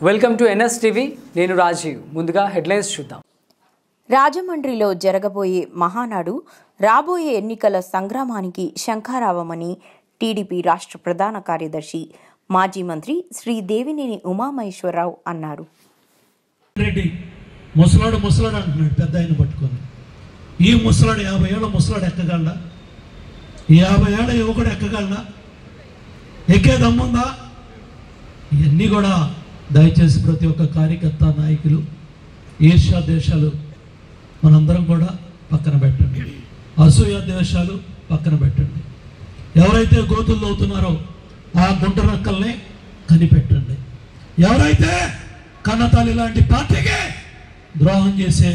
welcome to NS TV నేను రాజీవ్ ముందుగా headlines చూద్దాం రాజమండ్రిలో జరగబోయే మహానాడు రాబోయే ఎన్నికల సంగ్రామానికి శంఖారావమని టీడీపీ రాష్ట్ర ప్రధాన కార్యదర్శి మాజీ మంత్రి శ్రీ దేవినేని ఉమామహేశ్వరరావు అన్నారు రెడ్డి ముసలాడు ముసలాడు అంటున్నాడు పెద్ద ఆయన పట్టుకొని ఈ ముసలాడు యాభై ఏళ్ళ ముసలాడు ఎక్కగలడా ఈ యాభై ఏళ్ళ యువకుడు ఎక్కగలడా ఎక్కే దమ్ముందా ఇవన్నీ కూడా దయచేసి ప్రతి ఒక్క కార్యకర్త నాయకులు ఈర్ష్యా దేశాలు మనందరం కూడా పక్కన పెట్టండి అసూయ దేశాలు పక్కన పెట్టండి ఎవరైతే గోతుల్లో అవుతున్నారో ఆ గుంట నక్కల్ని కనిపెట్టండి ఎవరైతే కన్నతల్లి లాంటి పార్టీకి ద్రోహం చేసే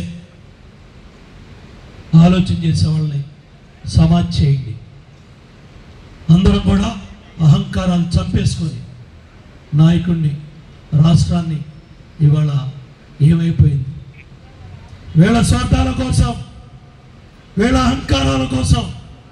ఆలోచన చేసే వాళ్ళని సమాజ్ చేయండి అందరం కూడా అహంకారాలు చంపేసుకొని నాయకుడిని రాష్ట్రాన్ని ఇవాళ ఏమైపోయింది వీళ్ళ స్వార్థాల కోసం వీళ్ళ అహంకారాల కోసం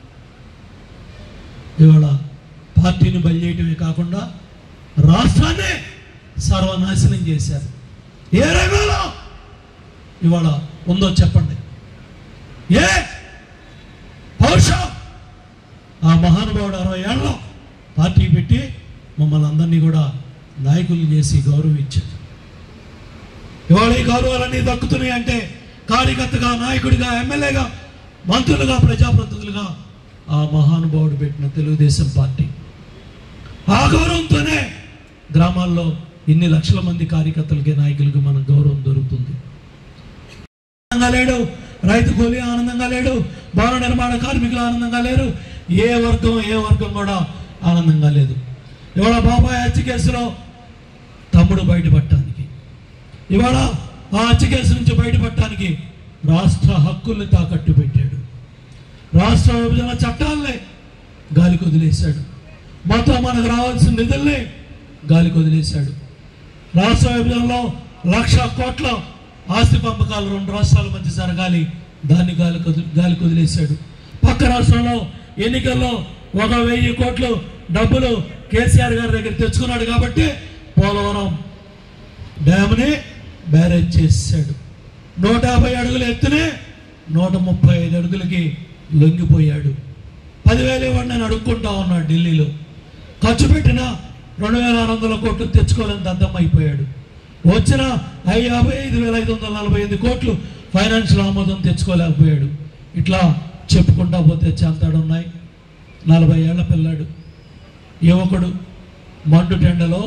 ఇవాళ పార్టీని బలిచేయటమే కాకుండా రాష్ట్రాన్ని సర్వనాశనం చేశారు ఏ రంగంలో ఇవాళ ఉందో చెప్పండి ఏ పౌరుషం ఆ మహానుభావుడు అరవై ఏళ్ళలో పార్టీ పెట్టి మమ్మల్ని అందరినీ కూడా నాయకులు చేసి గౌరవించారు ఇవాళ ఈ గౌరవాలన్నీ దక్కుతున్నాయి అంటే కార్యకర్తగా నాయకుడిగా ఎమ్మెల్యేగా మంత్రులుగా ప్రజాప్రతినిధులుగా ఆ మహానుభావుడు పెట్టిన తెలుగుదేశం పార్టీ ఆ గౌరవంతోనే గ్రామాల్లో ఇన్ని లక్షల మంది కార్యకర్తలకి నాయకులకి మన గౌరవం దొరుకుతుంది ఆనందంగా లేడు రైతు కూలీ ఆనందంగా లేడు భవన నిర్మాణ కార్మికులు ఆనందంగా లేరు ఏ వర్గం ఏ వర్గం కూడా ఆనందంగా లేదు ఇవాళ బాబాయ్ హత్య కేసులో తమ్ముడు బయటపడటానికి ఇవాళ ఆ హత్య కేసు నుంచి బయటపడటానికి రాష్ట్ర హక్కుల్ని తాకట్టు పెట్టాడు రాష్ట్ర విభజన చట్టాలనే గాలికి వదిలేశాడు మొత్తం మనకు రావాల్సిన నిధుల్ని గాలికి వదిలేశాడు రాష్ట్ర విభజనలో లక్ష కోట్ల ఆస్తి పంపకాలు రెండు రాష్ట్రాల మధ్య జరగాలి దాన్ని గాలి గాలికి వదిలేశాడు పక్క రాష్ట్రంలో ఎన్నికల్లో ఒక వెయ్యి కోట్లు డబ్బులు కేసీఆర్ గారి దగ్గర తెచ్చుకున్నాడు కాబట్టి పోలవరం డ్యామ్ని బ్యారేజ్ చేశాడు నూట యాభై అడుగుల ఎత్తునే నూట ముప్పై ఐదు అడుగులకి లొంగిపోయాడు పదివేలు ఇవ్వండి అని అడుక్కుంటా ఉన్నాడు ఢిల్లీలో ఖర్చు పెట్టిన రెండు వేల ఆరు వందల కోట్లు తెచ్చుకోలేని దద్దం అయిపోయాడు వచ్చిన ఐ యాభై ఐదు వేల ఐదు వందల నలభై ఎనిమిది కోట్లు ఫైనాన్షియల్ ఆమోదం తెచ్చుకోలేకపోయాడు ఇట్లా చెప్పుకుంటా పోతే చెంతాడు ఉన్నాయి నలభై ఏళ్ల పిల్లాడు యువకుడు మండు టెండలో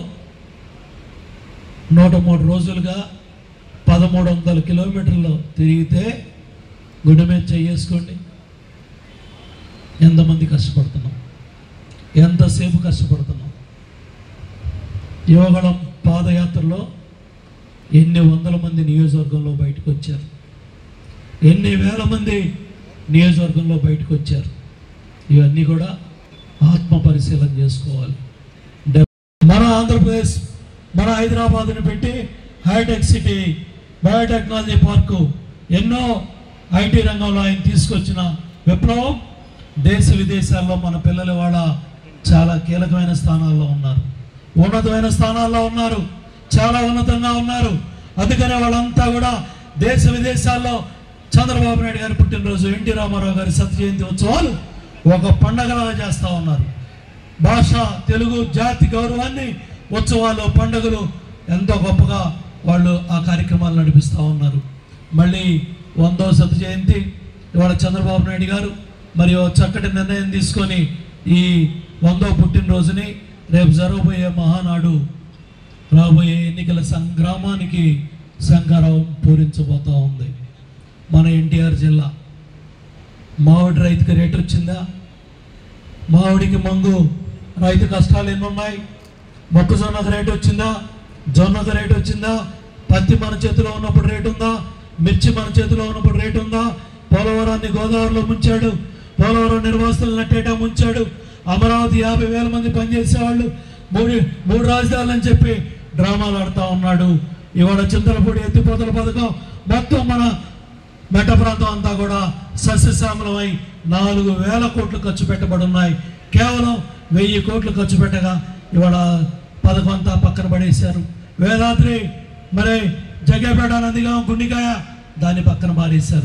నూట మూడు రోజులుగా పదమూడు వందల కిలోమీటర్లు తిరిగితే గుడి మీద చెయ్యేసుకోండి ఎంతమంది కష్టపడుతున్నాం ఎంతసేపు కష్టపడుతున్నాం యువగళం పాదయాత్రలో ఎన్ని వందల మంది నియోజకవర్గంలో బయటకు వచ్చారు ఎన్ని వేల మంది నియోజకవర్గంలో బయటకు వచ్చారు ఇవన్నీ కూడా ఆత్మ పరిశీలన చేసుకోవాలి డె- మన ఆంధ్రప్రదేశ్ మన హైదరాబాద్ని పెట్టి హైటెక్ సిటీ బయోటెక్నాలజీ పార్కు ఎన్నో ఐటీ రంగంలో ఆయన తీసుకొచ్చిన విప్లవం దేశ విదేశాల్లో మన పిల్లలు వాళ్ళ చాలా కీలకమైన స్థానాల్లో ఉన్నారు ఉన్నతమైన స్థానాల్లో ఉన్నారు చాలా ఉన్నతంగా ఉన్నారు అందుకనే వాళ్ళంతా కూడా దేశ విదేశాల్లో చంద్రబాబు నాయుడు గారి పుట్టినరోజు ఎన్టీ రామారావు గారి సత్య జయంతి ఉత్సవాలు ఒక పండగలాగా చేస్తూ ఉన్నారు భాష తెలుగు జాతి గౌరవాన్ని ఉత్సవాలు పండుగలు ఎంతో గొప్పగా వాళ్ళు ఆ కార్యక్రమాలు నడిపిస్తూ ఉన్నారు మళ్ళీ వందో శత జయంతి ఇవాళ చంద్రబాబు నాయుడు గారు మరి ఓ చక్కటి నిర్ణయం తీసుకొని ఈ వందో పుట్టినరోజుని రేపు జరగబోయే మహానాడు రాబోయే ఎన్నికల సంగ్రామానికి శంకరావం పూరించబోతా ఉంది మన ఎన్టీఆర్ జిల్లా మామిడి రైతుకి రేటు వచ్చిందా మామిడికి మంగు రైతు కష్టాలు ఎన్ని ఉన్నాయి మొక్కజొన్నకు రేటు వచ్చిందా జొన్నకు రేటు వచ్చిందా పత్తి మన చేతిలో ఉన్నప్పుడు రేటు ఉందా మిర్చి మన చేతిలో ఉన్నప్పుడు రేటు ఉందా పోలవరాన్ని గోదావరిలో ముంచాడు పోలవరం నిర్వాసితులు నట్టేటా ముంచాడు అమరావతి యాభై వేల మంది పనిచేసేవాళ్ళు మూడు మూడు రాజధానులని చెప్పి డ్రామాలు ఆడుతూ ఉన్నాడు ఇవాళ చింతలపూడి ఎత్తిపోతల పథకం మొత్తం మన మెట్ట ప్రాంతం అంతా కూడా సస్యశ్యామలమై నాలుగు వేల కోట్లు ఖర్చు పెట్టబడి ఉన్నాయి కేవలం వెయ్యి కోట్లు ఖర్చు పెట్టగా ఇవాళ పథకం అంతా పక్కన పడేశారు వేదాద్రి మరి జగేపేట నందిగాం గుండికాయ దాన్ని పక్కన పారేశారు